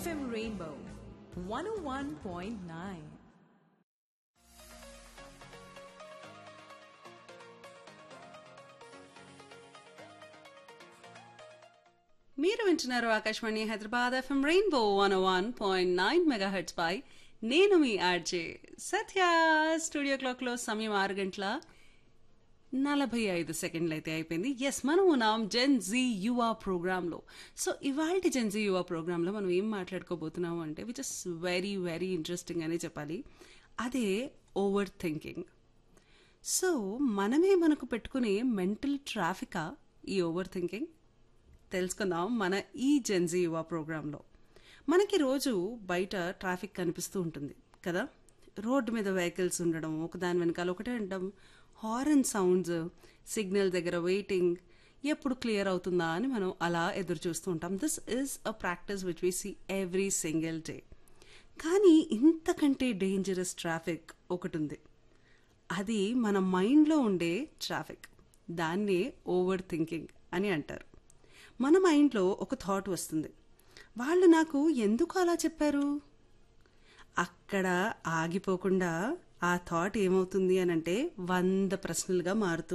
FM Rainbow 101.9. మీరు వింటున్నారు Akashvani Hyderabad FM rainbow one one point nine mega heads పై నేను మీ ఆర్జే సత్య స్టూడియో క్లాక్లో సమయం ఆరు గంటల నలభై ఐదు సెకండ్లు అయితే అయిపోయింది ఎస్ మనం ఉన్నాం జెన్ జీ యువ ప్రోగ్రాంలో సో ఇవాళ జెన్ జీ యువ ప్రోగ్రాంలో మనం ఏం మాట్లాడుకోబోతున్నాము అంటే which is very very interesting అనే చెప్పాలి అదే ఓవర్ థింకింగ్ సో మనమే మనకు పెట్టుకునే మెంటల్ ట్రాఫికా ఈ ఓవర్ థింకింగ్ తెలుసుకుందాం మన ఈ జెన్జీ యువ ప్రోగ్రాంలో మనకి రోజు బయట ట్రాఫిక్ కనిపిస్తూ ఉంటుంది కదా రోడ్డు మీద వెహికల్స్ ఉండడం ఒకదాని వెనకాల ఒకటే ఉండడం హారన్ సౌండ్స్ సిగ్నల్ దగ్గర వెయిటింగ్ ఎప్పుడు క్లియర్ అవుతుందా అని మనం అలా ఎదురు చూస్తూ ఉంటాం this is a practice which we see every single day కానీ ఇంతకంటే డేంజరస్ ట్రాఫిక్ ఒకటి ఉంది అది మన మైండ్లో ఉండే ట్రాఫిక్ దాన్నే ఓవర్ థింకింగ్ అని అంటారు మన మైండ్లో ఒక థాట్ వస్తుంది వాళ్ళు నాకు ఎందుకు అలా చెప్పారు అక్కడ ఆగిపోకుండా ఆ థాట్ ఏమవుతుంది అని అంటే వంద ప్రశ్నలుగా మారుతూ